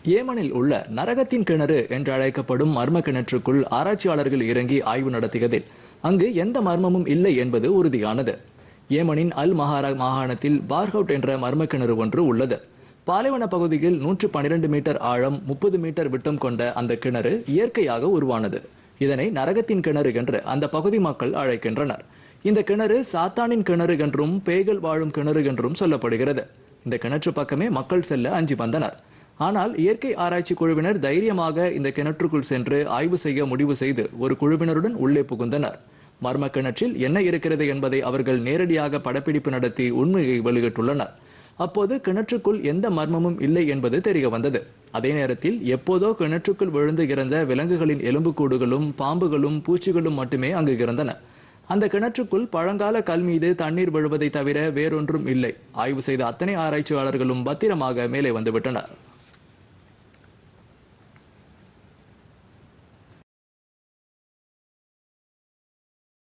ஏமனில் உள்ள நரகத்தின் கிணறு என்று அழைக்கப்படும் மர்ம கிணற்றுக்குள் ஆராய்ச்சியாளர்கள் இறங்கி ஆய்வு நடத்தியதில் அங்கு எந்த மர்மமும் இல்லை என்பது உறுதியானது ஏமனின் அல் மஹாரா மாகாணத்தில் பார்ஹவுட் என்ற மர்ம கிணறு ஒன்று உள்ளது பாலைவன பகுதியில் நூற்று பன்னிரண்டு மீட்டர் ஆழம் முப்பது மீட்டர் விட்டம் கொண்ட அந்த கிணறு இயற்கையாக உருவானது இதனை நரகத்தின் கிணறு என்று அந்த பகுதி மக்கள் அழைக்கின்றனர் இந்த கிணறு சாத்தானின் கிணறு என்றும் பேய்கள் வாழும் கிணறு என்றும் சொல்லப்படுகிறது இந்த கிணற்று பக்கமே மக்கள் செல்ல அஞ்சி வந்தனர் ஆனால் இயற்கை ஆராய்ச்சி குழுவினர் தைரியமாக இந்த கிணற்றுக்குள் சென்று ஆய்வு செய்ய முடிவு செய்து ஒரு குழுவினருடன் உள்ளே புகுந்தனர் மர்ம கிணற்றில் என்ன இருக்கிறது என்பதை அவர்கள் நேரடியாக படப்பிடிப்பு நடத்தி உண்மையை வெளியிட்டுள்ளனர் அப்போது கிணற்றுக்குள் எந்த மர்மமும் இல்லை என்பது தெரிய வந்தது அதே நேரத்தில் எப்போதோ கிணற்றுக்குள் விழுந்து இறந்த விலங்குகளின் எலும்புக்கூடுகளும் பாம்புகளும் பூச்சிகளும் மட்டுமே அங்கு இருந்தன அந்த கிணற்றுக்குள் பழங்கால கல் மீது தண்ணீர் விழுவதை தவிர வேறொன்றும் இல்லை ஆய்வு செய்த அத்தனை ஆராய்ச்சியாளர்களும் பத்திரமாக மேலே வந்துவிட்டனர்